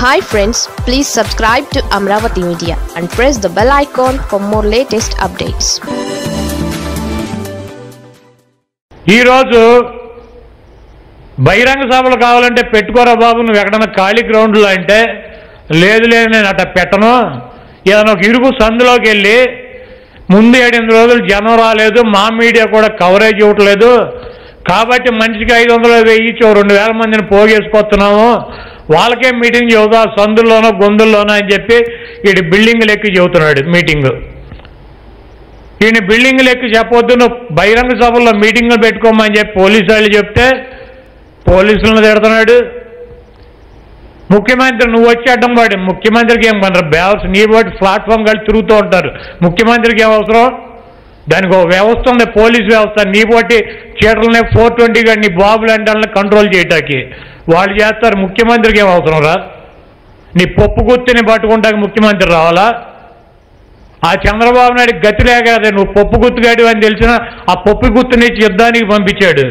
hi friends please subscribe to Amaravati media and press the bell icon for more latest updates ఈరోజు బహిరంగ సభలు కావాలంటే పెట్టుకోరా బాబు నువ్వు ఎక్కడన్నా ఖాళీ గ్రౌండ్లో అంటే లేదు లేదు నేను అట్ట పెట్టను ఏదైనా ఒక ఇరుగు సందులోకి వెళ్ళి ముందు ఏడెనిమిది రోజులు జనం రాలేదు మా మీడియా కూడా కవరేజ్ ఇవ్వట్లేదు కాబట్టి మనిషికి ఐదు వందలు వెయ్యి ఇచ్చి ఓ రెండు వేల మందిని పోగేసుకొస్తున్నాము వాళ్ళకే మీటింగ్ చెబుతా సందుల్లోనో గొంతుల్లోనో అని చెప్పి వీడి బిల్డింగ్లు ఎక్కి చెబుతున్నాడు మీటింగ్ ఈయన బిల్డింగ్లు ఎక్కి చెప్పొద్దు నువ్వు బహిరంగ సభల్లో మీటింగ్లు పెట్టుకోమని చెప్పి పోలీసు వాళ్ళు చెప్తే పోలీసులను తిడుతున్నాడు ముఖ్యమంత్రి నువ్వు వచ్చి అడ్డం వాడి ముఖ్యమంత్రికి ఏం పనరు బ్యాలెన్స్ నీ బట్టి ప్లాట్ఫామ్ కలిసి తిరుగుతూ ఉంటారు ముఖ్యమంత్రికి ఏం అవసరం దానికి ఒక వ్యవస్థ ఉంది పోలీస్ వ్యవస్థ నీ బట్టి చీటలనే ఫోర్ ట్వంటీ నీ బాబులు అంటే కంట్రోల్ చేయటానికి వాళ్ళు చేస్తారు ముఖ్యమంత్రికి ఏం అవసరం రా నీ పప్పు గుర్తుని పట్టుకుంటాక ముఖ్యమంత్రి రావాలా ఆ చంద్రబాబు నాయుడు గతి లేక అదే నువ్వు పప్పు గుర్తుగాడు అని తెలిసిన ఆ పప్పు గుర్తుని యుద్ధానికి పంపించాడు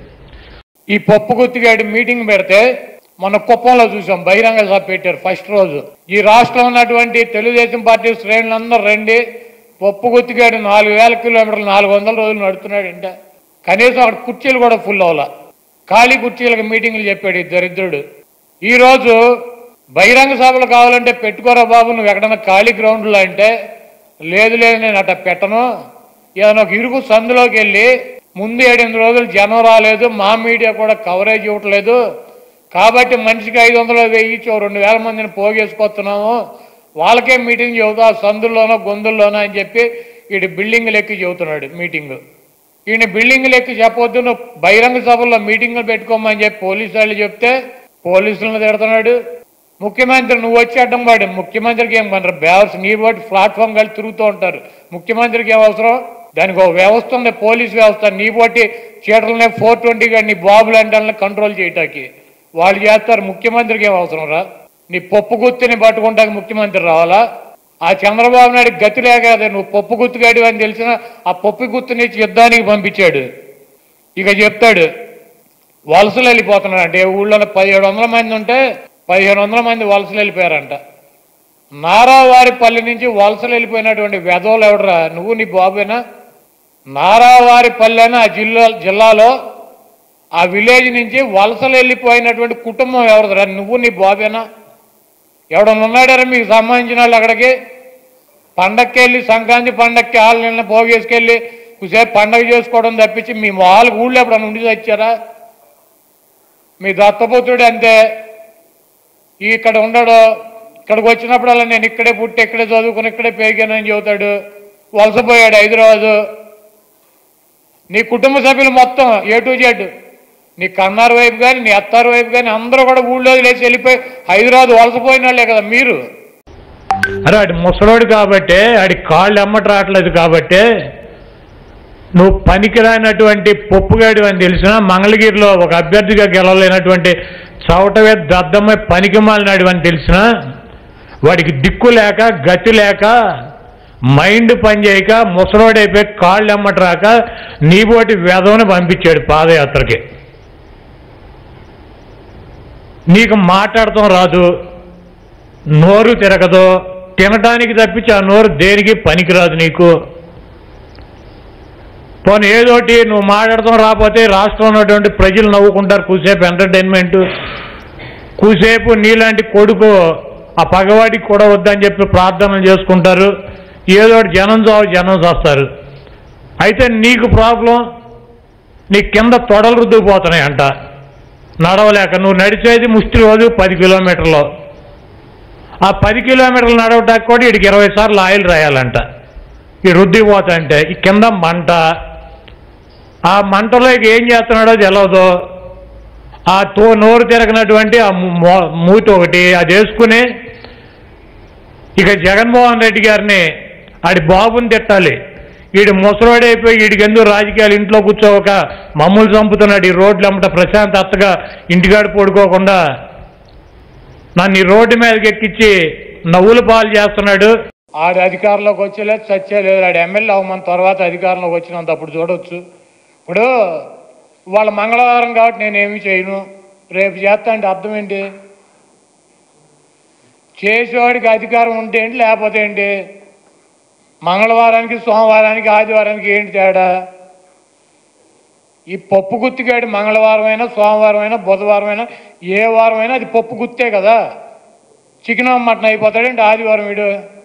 ఈ పప్పు గుర్తుగాడి మీటింగ్ పెడితే మన కుప్పంలో చూసాం బహిరంగ సభ పెట్టారు ఫస్ట్ రోజు ఈ రాష్ట్రంలో ఉన్నటువంటి తెలుగుదేశం పార్టీ శ్రేణులందరూ రండి పప్పు గుర్తుగాడు నాలుగు వేల కిలోమీటర్లు నాలుగు వందల రోజులు నడుస్తున్నాడు అంటే కనీసం అక్కడ కుర్చీలు కూడా ఫుల్ అవ్వాల ఖాళీ కుర్చీలకు మీటింగ్లు చెప్పాడు ఈ దరిద్రుడు ఈ రోజు బహిరంగ సభలు కావాలంటే పెట్టుకోరా బాబు నువ్వు ఎక్కడన్నా ఖాళీ గ్రౌండ్లో అంటే లేదు లేదు నేను అట్ట పెట్టను ఏదైనా ఒక ఇరుకు సందులోకి వెళ్ళి ముందు ఏడెనిమిది రోజులు జనం రాలేదు మా మీడియా కూడా కవరేజ్ ఇవ్వట్లేదు కాబట్టి మనిషికి ఐదు వందలు వెయ్యి ఇచ్చి ఓ రెండు వేల మందిని పోగేసుకొస్తున్నాము వాళ్ళకే మీటింగ్ చెబుతా సందుల్లోనో గొంతుల్లోనో అని చెప్పి వీడి బిల్డింగ్లు ఎక్కి చెబుతున్నాడు మీటింగ్ ఈయన బిల్డింగ్లు ఎక్కి చెప్పొద్దు నువ్వు బహిరంగ సభల్లో మీటింగ్లు పెట్టుకోమని చెప్పి పోలీసు వాళ్ళు చెప్తే పోలీసులను తిడుతున్నాడు ముఖ్యమంత్రి నువ్వు వచ్చి అడ్డం వాడు ముఖ్యమంత్రికి ఏం పనరు బ్యాలెన్స్ నీ బట్టి ప్లాట్ఫామ్ కలిసి తిరుగుతూ ఉంటారు ముఖ్యమంత్రికి ఏం అవసరం దానికి ఒక వ్యవస్థ ఉంది పోలీస్ వ్యవస్థ నీ బట్టి చీటలనే ఫోర్ ట్వంటీ నీ బాబులు అంటే కంట్రోల్ చేయటానికి వాళ్ళు చేస్తారు ముఖ్యమంత్రికి ఏం అవసరం రా నీ పప్పు గుర్తుని పట్టుకుంటాక ముఖ్యమంత్రి రావాలా ఆ చంద్రబాబు నాయుడు గతి లేక అదే నువ్వు పప్పు గుర్తుగాడు అని తెలిసిన ఆ పప్పు గుర్తుని యుద్ధానికి పంపించాడు ఇక చెప్తాడు వలసలు వెళ్ళిపోతున్నాడు అంటే ఊళ్ళో పదిహేడు వందల మంది ఉంటే పదిహేను వందల మంది వలసలు వెళ్ళిపోయారంట నారావారిపల్లి నుంచి వలసలు వెళ్ళిపోయినటువంటి వెధవలు ఎవడరా నువ్వు నీ బాబేనా నారావారిపల్లి అని ఆ జిల్లా జిల్లాలో ఆ విలేజ్ నుంచి వలసలు వెళ్ళిపోయినటువంటి కుటుంబం ఎవరిదిరా నువ్వు నీ బాబేనా ఎవడన్నా ఉన్నాడారా మీకు సంబంధించిన వాళ్ళు అక్కడికి పండక్కి వెళ్ళి సంక్రాంతి పండక్కి వాళ్ళు నిన్న పోగేసుకెళ్ళి కుసేపు పండగ చేసుకోవడం తప్పించి మీ వాళ్ళకి ఊళ్ళో ఎప్పుడన్నా ఉండి వచ్చారా మీ దత్తపుత్రుడు అంతే ఈ ఇక్కడ ఉండడు ఇక్కడికి వచ్చినప్పుడల్లా నేను ఇక్కడే పుట్టి ఇక్కడే చదువుకుని ఇక్కడే పెరిగానని చెబుతాడు వలసపోయాడు హైదరాబాదు నీ కుటుంబ సభ్యులు మొత్తం ఏ టు జెడ్ నీ కన్నారు వైపు కానీ నీ అత్తారు వైపు కానీ అందరూ కూడా ఊళ్ళో లేచి వెళ్ళిపోయి హైదరాబాద్ వలసపోయిన వాళ్ళే కదా మీరు అరే ఆడి ముసలోడు కాబట్టి ఆడి కాళ్ళు ఎమ్మట రావట్లేదు కాబట్టి నువ్వు పనికిరానటువంటి పప్పుగాడు అని తెలిసిన మంగళగిరిలో ఒక అభ్యర్థిగా గెలవలేనటువంటి చవటవే దద్దమ్మ పనికి మాలినాడు అని తెలిసిన వాడికి దిక్కు లేక గతి లేక మైండ్ పనిచేయక ముసలోడైపోయి కాళ్ళు ఎమ్మట రాక నీబోటి వేదవని పంపించాడు పాదయాత్రకి నీకు మాట్లాడటం రాదు నోరు తిరగదు తినడానికి తప్పించి ఆ నోరు దేనికి పనికిరాదు నీకు పోనీ ఏదోటి నువ్వు మాట్లాడటం రాకపోతే రాష్ట్రంలో ఉన్నటువంటి ప్రజలు నవ్వుకుంటారు కూసేపు ఎంటర్టైన్మెంట్ కూసేపు నీలాంటి కొడుకు ఆ పగవాడికి కూడా వద్దని చెప్పి ప్రార్థనలు చేసుకుంటారు ఏదో ఒకటి జనం చావు జనం చేస్తారు అయితే నీకు ప్రాబ్లం నీ కింద తొడలు రుద్దుకుపోతున్నాయి అంట నడవలేక నువ్వు నడిచేది ముష్టి రోజు పది కిలోమీటర్లు ఆ పది కిలోమీటర్లు నడవటానికి కూడా వీడికి ఇరవై సార్లు ఆయిల్ రాయాలంట ఈ రుద్దిపోతా అంటే ఈ కింద మంట ఆ మంటలో ఇక ఏం చేస్తున్నాడో తెలియదు ఆ తో నోరు తిరగనటువంటి ఆ మూ- మూతి ఒకటి అది వేసుకుని ఇక జగన్మోహన్ రెడ్డి గారిని ఆడి బాబుని తిట్టాలి వీడు ముసలోడైపోయి వీడికి ఎందుకు రాజకీయాలు ఇంట్లో కూర్చోక మమ్మల్ని చంపుతున్నాడు ఈ రోడ్లు అమ్మట ప్రశాంతతగా ఇంటికాడ పడుకోకుండా నన్ను ఈ రోడ్డు మీదకి ఎక్కించి నవ్వులు పాలు చేస్తున్నాడు ఆడు అధికారంలోకి వచ్చేలేదు చచ్చేలేదు ఆడు ఎమ్మెల్యే అవ్వమని తర్వాత అధికారంలోకి వచ్చినంత అప్పుడు చూడొచ్చు ఇప్పుడు వాళ్ళ మంగళవారం కాబట్టి నేనేమి చేయను రేపు చేస్తా అంటే అర్థం ఏంటి చేసేవాడికి అధికారం ఉంటే ఏంటి లేకపోతే ఏంటి మంగళవారానికి సోమవారానికి ఆదివారానికి ఏంటి తేడా ఈ పప్పు గుత్తిగాడి మంగళవారం అయినా సోమవారం అయినా బుధవారం అయినా ఏ వారం అయినా అది పప్పు గుత్తే కదా చికెన్ మటన్ అయిపోతాడంటే ఆదివారం వీడు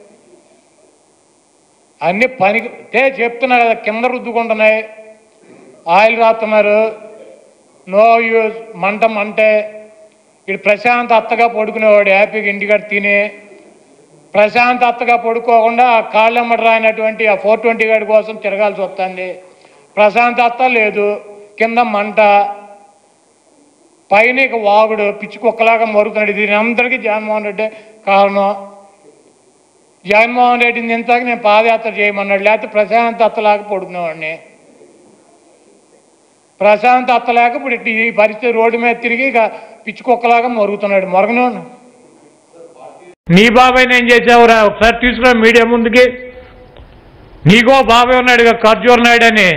అన్ని పనికి తే చెప్తున్నా కదా కింద రుద్దుకుంటున్నాయి ఆయిల్ రాస్తున్నారు నో యూజ్ మంట మంటే ఇటు ప్రశాంత్ అత్తగా పడుకునేవాడు హ్యాపీగా ఇంటికాడ తిని ప్రశాంత్ అత్తగా పడుకోకుండా ఆ కాళ్ళెమ్మట రాయినటువంటి ఆ ఫోర్ ట్వంటీ గాడి కోసం తిరగాల్సి వస్తుంది ప్రశాంత్ అత్త లేదు కింద మంట పైన ఇక వాగుడు పిచ్చి కుక్కలాగా మరుగుతున్నాడు దీని అందరికీ జగన్మోహన్ రెడ్డి కారణం జగన్మోహన్ రెడ్డిని ఇంతకు నేను పాదయాత్ర చేయమన్నాడు లేకపోతే ప్రశాంత్ అత్తలాగా పడుకునేవాడిని ప్రశాంత్ అత్తలేక ఇప్పుడు ఇటు ఈ పరిస్థితి రోడ్డు మీద తిరిగి ఇక పిచ్చి కుక్కలాగా మరుగుతున్నాడు మరగను నీ బాబాయ్ ఏం చేసావురా ఒకసారి తీసుకురా మీడియా ముందుకి నీకో బాబాయ్ ఉన్నాడు ఇక ఖర్జూర్ నాయుడు అని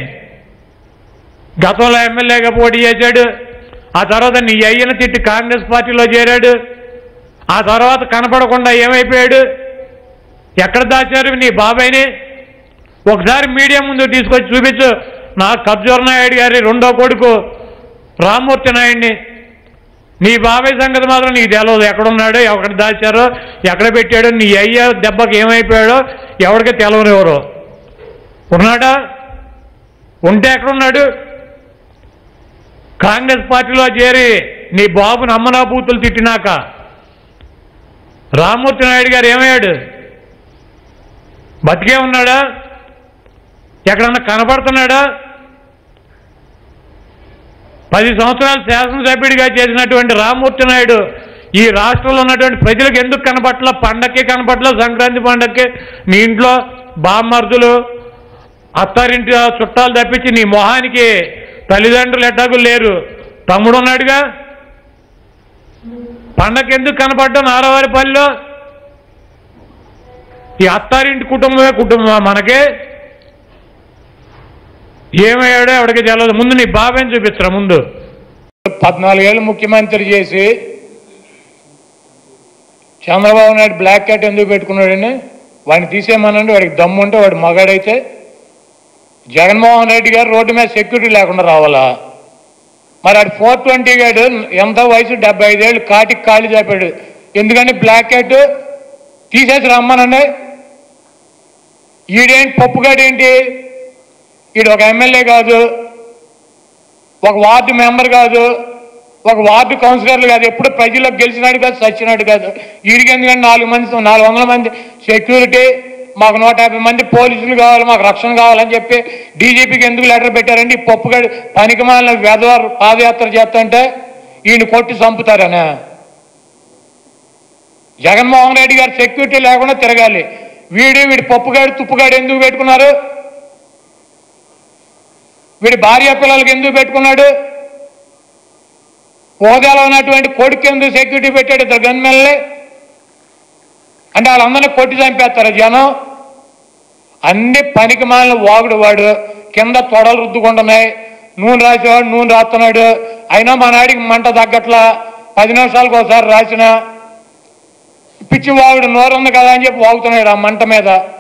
గతంలో ఎమ్మెల్యేగా పోటీ చేశాడు ఆ తర్వాత నీ అయ్యన తిట్టి కాంగ్రెస్ పార్టీలో చేరాడు ఆ తర్వాత కనపడకుండా ఏమైపోయాడు ఎక్కడ దాచారు నీ బాబాయ్ని ఒకసారి మీడియా ముందు తీసుకొచ్చి చూపించు నా ఖర్జూర్ నాయుడు గారి రెండో కొడుకు రామ్మూర్తి నాయుడిని నీ బాబాయ్ సంగతి మాత్రం నీకు తెలియదు ఎక్కడున్నాడో ఎక్కడ దాచారో ఎక్కడ పెట్టాడో నీ అయ్య దెబ్బకి ఏమైపోయాడో ఎవరికి తెలవనివ్వరు ఉన్నాడా ఉంటే ఎక్కడున్నాడు కాంగ్రెస్ పార్టీలో చేరి నీ బాబుని అమ్మనా బూతులు తిట్టినాక రామ్మూర్తి నాయుడు గారు ఏమయ్యాడు బతికే ఉన్నాడా ఎక్కడన్నా కనపడుతున్నాడా పది సంవత్సరాలు శాసనసభ్యుడిగా చేసినటువంటి రామ్మూర్తి నాయుడు ఈ రాష్ట్రంలో ఉన్నటువంటి ప్రజలకు ఎందుకు కనపట్ల పండక్కి కనపట్ల సంక్రాంతి పండక్కి నీ ఇంట్లో బామ్మర్దులు అత్తారింటి చుట్టాలు తప్పించి నీ మొహానికి తల్లిదండ్రులు ఎట్టాకు లేరు తమ్ముడు ఉన్నాడుగా పండగ ఎందుకు కనపడ్డా నారవారిపల్లిలో ఈ అత్తారింటి కుటుంబమే కుటుంబం మనకే ఏమయ్యాడో ఎవరికి తెలియదు ముందు నీ బాబాయ్ని చూపించరా ముందు పద్నాలుగేళ్ళు ముఖ్యమంత్రి చేసి చంద్రబాబు నాయుడు బ్లాక్ క్యాట్ ఎందుకు పెట్టుకున్నాడని వాడిని తీసేయమనండి వాడికి దమ్ము ఉంటే వాడు మగాడైతే జగన్మోహన్ రెడ్డి గారు రోడ్డు మీద సెక్యూరిటీ లేకుండా రావాలా మరి ఆడు ఫోర్ ట్వంటీ గాడు ఎంత వయసు డెబ్బై ఐదేళ్ళు కాటికి కాళ్ళు చాపాడు ఎందుకని బ్లాక్ క్యాట్ తీసేసి రమ్మనండి ఈడేంటి పప్పుగాడేంటి ఈడు ఒక ఎమ్మెల్యే కాదు ఒక వార్డు మెంబర్ కాదు ఒక వార్డు కౌన్సిలర్లు కాదు ఎప్పుడు ప్రజలకు గెలిచినాడు కాదు సచ్చినాడు కాదు వీడికి ఎందుకంటే నాలుగు మంది నాలుగు వందల మంది సెక్యూరిటీ మాకు నూట యాభై మంది పోలీసులు కావాలి మాకు రక్షణ కావాలని చెప్పి డీజీపీకి ఎందుకు లెటర్ పెట్టారండి ఈ పప్పుగడి పనికిమాలిన వెధవారు పాదయాత్ర చేస్తుంటే ఈయన కొట్టి చంపుతారనే జగన్మోహన్ రెడ్డి గారు సెక్యూరిటీ లేకుండా తిరగాలి వీడు వీడి పప్పుగాడు తుప్పుగాడు ఎందుకు పెట్టుకున్నారు వీడి భార్య పిల్లలకి ఎందుకు పెట్టుకున్నాడు హోదాలో ఉన్నటువంటి కొడుకు ఎందుకు సెక్యూరిటీ పెట్టాడు ఇద్దరు గన్మెల్ని అంటే వాళ్ళందరినీ కొట్టి చంపేస్తారు జనం అన్ని పనికి మాలిన వాగుడు వాడు కింద తొడలు రుద్దుకుంటున్నాయి నూనె రాసేవాడు నూనె రాస్తున్నాడు అయినా మా నాడికి మంట తగ్గట్లా పది నిమిషాలకు ఒకసారి రాసిన పిచ్చి వాగుడు నోరుంది కదా అని చెప్పి వాగుతున్నాడు ఆ మంట మీద